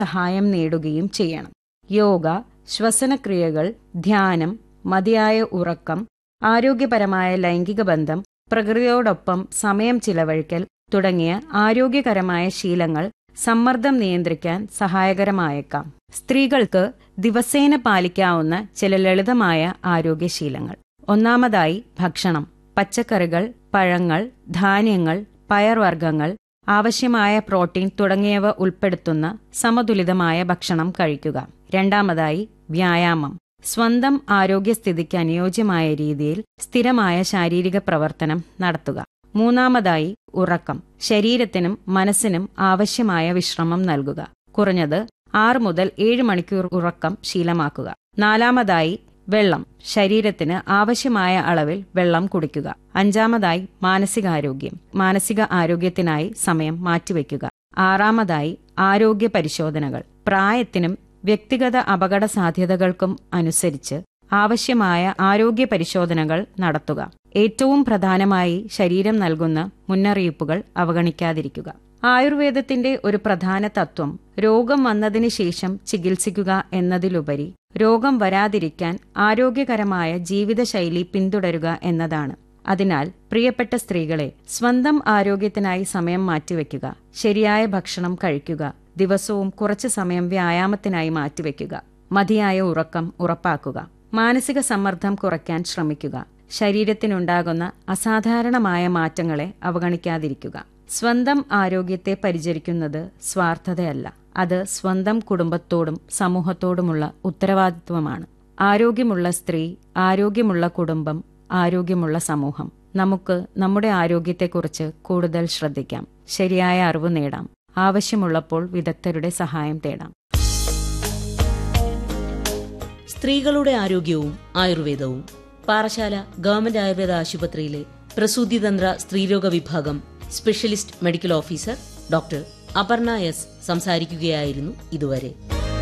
സഹായം നേടുകയും ചെയ്യണം യോഗ ശ്വസനക്രിയകൾ ധ്യാനം മതിയായ ഉറക്കം ആരോഗ്യപരമായ ലൈംഗിക ബന്ധം പ്രകൃതിയോടൊപ്പം സമയം ചിലവഴിക്കൽ തുടങ്ങിയ ആരോഗ്യകരമായ ശീലങ്ങൾ സമ്മർദ്ദം നിയന്ത്രിക്കാൻ സഹായകരമായേക്കാം സ്ത്രീകൾക്ക് ദിവസേന പാലിക്കാവുന്ന ചില ലളിതമായ ആരോഗ്യശീലങ്ങൾ ഒന്നാമതായി ഭക്ഷണം പച്ചക്കറികൾ പഴങ്ങൾ ധാന്യങ്ങൾ പയർവർഗ്ഗങ്ങൾ ആവശ്യമായ പ്രോട്ടീൻ തുടങ്ങിയവ ഉൾപ്പെടുത്തുന്ന സമതുലിതമായ ഭക്ഷണം കഴിക്കുക രണ്ടാമതായി വ്യായാമം സ്വന്തം ആരോഗ്യസ്ഥിതിക്ക് അനുയോജ്യമായ രീതിയിൽ സ്ഥിരമായ ശാരീരിക പ്രവർത്തനം നടത്തുക മൂന്നാമതായി ഉറക്കം ശരീരത്തിനും മനസ്സിനും ആവശ്യമായ വിശ്രമം നൽകുക കുറഞ്ഞത് ആറ് മുതൽ ഏഴ് മണിക്കൂർ ഉറക്കം ശീലമാക്കുക നാലാമതായി വെള്ളം ശരീരത്തിന് ആവശ്യമായ അളവിൽ വെള്ളം കുടിക്കുക അഞ്ചാമതായി മാനസികാരോഗ്യം മാനസിക ആരോഗ്യത്തിനായി സമയം മാറ്റിവെക്കുക ആറാമതായി ആരോഗ്യ പരിശോധനകൾ പ്രായത്തിനും വ്യക്തിഗത അപകട സാധ്യതകൾക്കും അനുസരിച്ച് ആവശ്യമായ ആരോഗ്യ പരിശോധനകൾ നടത്തുക ഏറ്റവും പ്രധാനമായി ശരീരം നൽകുന്ന മുന്നറിയിപ്പുകൾ അവഗണിക്കാതിരിക്കുക ആയുർവേദത്തിന്റെ ഒരു പ്രധാന തത്വം രോഗം വന്നതിന് ശേഷം ചികിത്സിക്കുക എന്നതിലുപരി രോഗം വരാതിരിക്കാൻ ആരോഗ്യകരമായ ജീവിതശൈലി പിന്തുടരുക എന്നതാണ് അതിനാൽ പ്രിയപ്പെട്ട സ്ത്രീകളെ സ്വന്തം ആരോഗ്യത്തിനായി സമയം മാറ്റിവെക്കുക ശരിയായ ഭക്ഷണം കഴിക്കുക ദിവസവും കുറച്ചു സമയം വ്യായാമത്തിനായി മാറ്റിവെക്കുക മതിയായ ഉറക്കം ഉറപ്പാക്കുക മാനസിക സമ്മർദ്ദം കുറയ്ക്കാൻ ശ്രമിക്കുക ശരീരത്തിനുണ്ടാകുന്ന അസാധാരണമായ മാറ്റങ്ങളെ അവഗണിക്കാതിരിക്കുക സ്വന്തം ആരോഗ്യത്തെ പരിചരിക്കുന്നത് സ്വാർത്ഥതയല്ല അത് സ്വന്തം കുടുംബത്തോടും സമൂഹത്തോടുമുള്ള ഉത്തരവാദിത്വമാണ് ആരോഗ്യമുള്ള സ്ത്രീ ആരോഗ്യമുള്ള കുടുംബം ആരോഗ്യമുള്ള സമൂഹം നമുക്ക് നമ്മുടെ ആരോഗ്യത്തെക്കുറിച്ച് കൂടുതൽ ശ്രദ്ധിക്കാം ശരിയായ അറിവ് നേടാം ആവശ്യമുള്ളപ്പോൾ വിദഗ്ധരുടെ സഹായം തേടാം സ്ത്രീകളുടെ ആരോഗ്യവും ആയുർവേദവും പാറശാല ഗവൺമെന്റ് ആയുർവേദ ആശുപത്രിയിലെ പ്രസൂതിതന്ത്ര സ്ത്രീരോഗ വിഭാഗം specialist medical officer doctor Aparna S സംസാരിക്കുകയായിരുന്നു ഇതുവരെ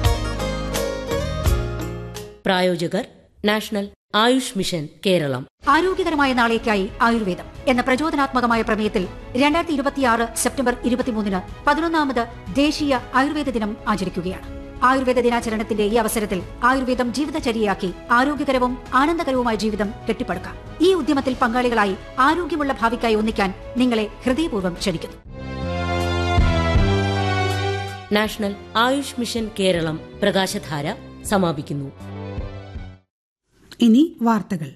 പ്രായോജകർ നാഷണൽ ആയുഷ് മിഷൻ കേരളം ആരോഗ്യകരമായ നാളേക്കായി ആയുർവേദം എന്ന പ്രചോദനാത്മകമായ പ്രമേയത്തിൽ രണ്ടായിരത്തി ഇരുപത്തിയാറ് സെപ്റ്റംബർ ഇരുപത്തിമൂന്നിന് പതിനൊന്നാമത് ദേശീയ ആയുർവേദ ദിനം ആചരിക്കുകയാണ് ആയുർവേദ ദിനാചരണത്തിന്റെ ഈ അവസരത്തിൽ ആയുർവേദം ജീവിതചര്യയാക്കി ആരോഗ്യകരവും ആനന്ദകരവുമായ ജീവിതം കെട്ടിപ്പടുക്കാം ഈ ഉദ്യമത്തിൽ പങ്കാളികളായി ആരോഗ്യമുള്ള ഭാവിക്കായി ഒന്നിക്കാൻ നിങ്ങളെ ഹൃദയപൂർവ്വം ക്ഷണിക്കുന്നു നാഷണൽ ആയുഷ് മിഷൻ കേരളം പ്രകാശധാര സമാപിക്കുന്നു ഇനി വാർത്തകൾ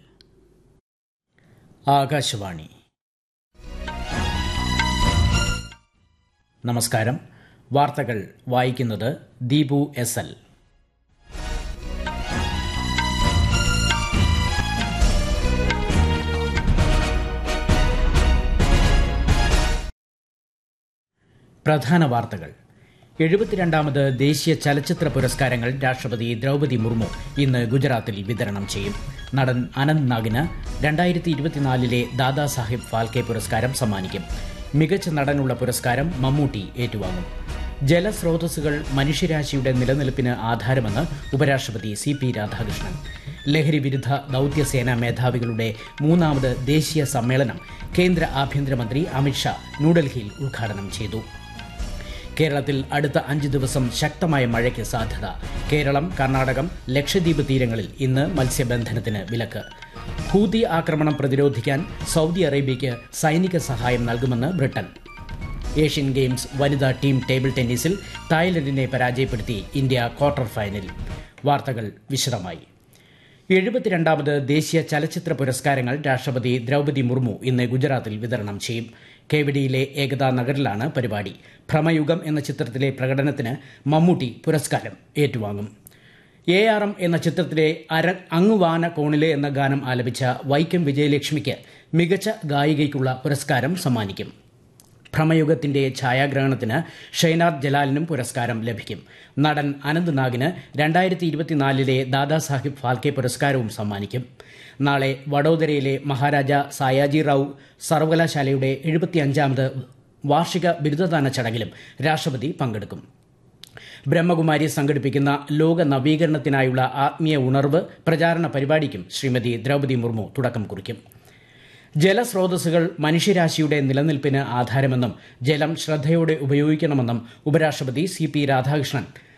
ആകാശവാണി നമസ്കാരം വാർത്തകൾ വായിക്കുന്നത് ദീപു എസ് എൽ പ്രധാന വാർത്തകൾ എഴുപത്തിരണ്ടാമത് ദേശീയ ചലച്ചിത്ര പുരസ്കാരങ്ങൾ രാഷ്ട്രപതി ദ്രൗപതി മുർമു ഇന്ന് ഗുജറാത്തിൽ വിതരണം ചെയ്യും നടൻ അനന്ത് നാഗിന് രണ്ടായിരത്തി ഇരുപത്തിനാലിലെ ദാദാ സാഹിബ് ഫാൽക്കെ പുരസ്കാരം സമ്മാനിക്കും മികച്ച നടനുള്ള പുരസ്കാരം മമ്മൂട്ടി ഏറ്റുവാങ്ങും ജലസ്രോതസ്സുകൾ മനുഷ്യരാശിയുടെ നിലനിൽപ്പിന് ആധാരമെന്ന് ഉപരാഷ്ട്രപതി സി പി രാധാകൃഷ്ണൻ ലഹരി വിരുദ്ധ ദൌത്യസേനാ മേധാവികളുടെ മൂന്നാമത് ദേശീയ സമ്മേളനം കേന്ദ്ര ആഭ്യന്തരമന്ത്രി അമിത്ഷാ ന്യൂഡൽഹിയിൽ ഉദ്ഘാടനം ചെയ്തു കേരളത്തിൽ അടുത്ത അഞ്ച് ദിവസം ശക്തമായ മഴയ്ക്ക് സാധ്യത കേരളം കർണാടകം ലക്ഷദ്വീപ് തീരങ്ങളിൽ ഇന്ന് മത്സ്യബന്ധനത്തിന് വിലക്ക് ഹൂതി ആക്രമണം പ്രതിരോധിക്കാൻ സൗദി അറേബ്യയ്ക്ക് സൈനിക സഹായം നൽകുമെന്ന് ബ്രിട്ടൻ ഏഷ്യൻ ഗെയിംസ് വനിതാ ടീം ടേബിൾ ടെന്നീസിൽ തായ്ലൻഡിനെ പരാജയപ്പെടുത്തി ഇന്ത്യ ക്വാർട്ടർ ഫൈനലിൽ വാർത്തകൾ വിശദമായി എഴുപത്തിരണ്ടാമത് ദേശീയ ചലച്ചിത്ര പുരസ്കാരങ്ങൾ രാഷ്ട്രപതി ദ്രൗപതി മുർമു ഇന്ന് ഗുജറാത്തിൽ വിതരണം ചെയ്യും കേവഡിയിലെ ഏകതാ നഗറിലാണ് പരിപാടി ഭ്രമയുഗം എന്ന ചിത്രത്തിലെ പ്രകടനത്തിന് മമ്മൂട്ടി പുരസ്കാരം ഏറ്റുവാങ്ങും എ ആർ എം എന്ന ചിത്രത്തിലെ അര അങ്ങുവാന കോണിലെ എന്ന ഗാനം ആലപിച്ച വൈക്കം വിജയലക്ഷ്മിക്ക് മികച്ച ഗായികയ്ക്കുള്ള പുരസ്കാരം സമ്മാനിക്കും ഭ്രമയുഗത്തിന്റെ ഛായാഗ്രഹണത്തിന് ഷൈനാഥ് ജലാലിനും പുരസ്കാരം ലഭിക്കും നടൻ അനന്ത് നാഗിന് രണ്ടായിരത്തി ഇരുപത്തിനാലിലെ ദാദാസാഹിബ് ഫാൽക്കെ പുരസ്കാരവും സമ്മാനിക്കും നാളെ വഡോദരയിലെ മഹാരാജ സായാജി റാവു സർവകലാശാലയുടെ എഴുപത്തിയഞ്ചാമത് വാർഷിക ബിരുദദാന ചടങ്ങിലും രാഷ്ട്രപതി പങ്കെടുക്കും ബ്രഹ്മകുമാരി സംഘടിപ്പിക്കുന്ന ലോക നവീകരണത്തിനായുള്ള ആത്മീയ ഉണർവ് പ്രചാരണ പരിപാടിക്കും ശ്രീമതി ദ്രൗപതി മുർമു തുടക്കം കുറിക്കും ജലസ്രോതസ്സുകൾ മനുഷ്യരാശിയുടെ നിലനിൽപ്പിന് ആധാരമെന്നും ജലം ശ്രദ്ധയോടെ ഉപയോഗിക്കണമെന്നും ഉപരാഷ്ട്രപതി സി പി രാധാകൃഷ്ണൻ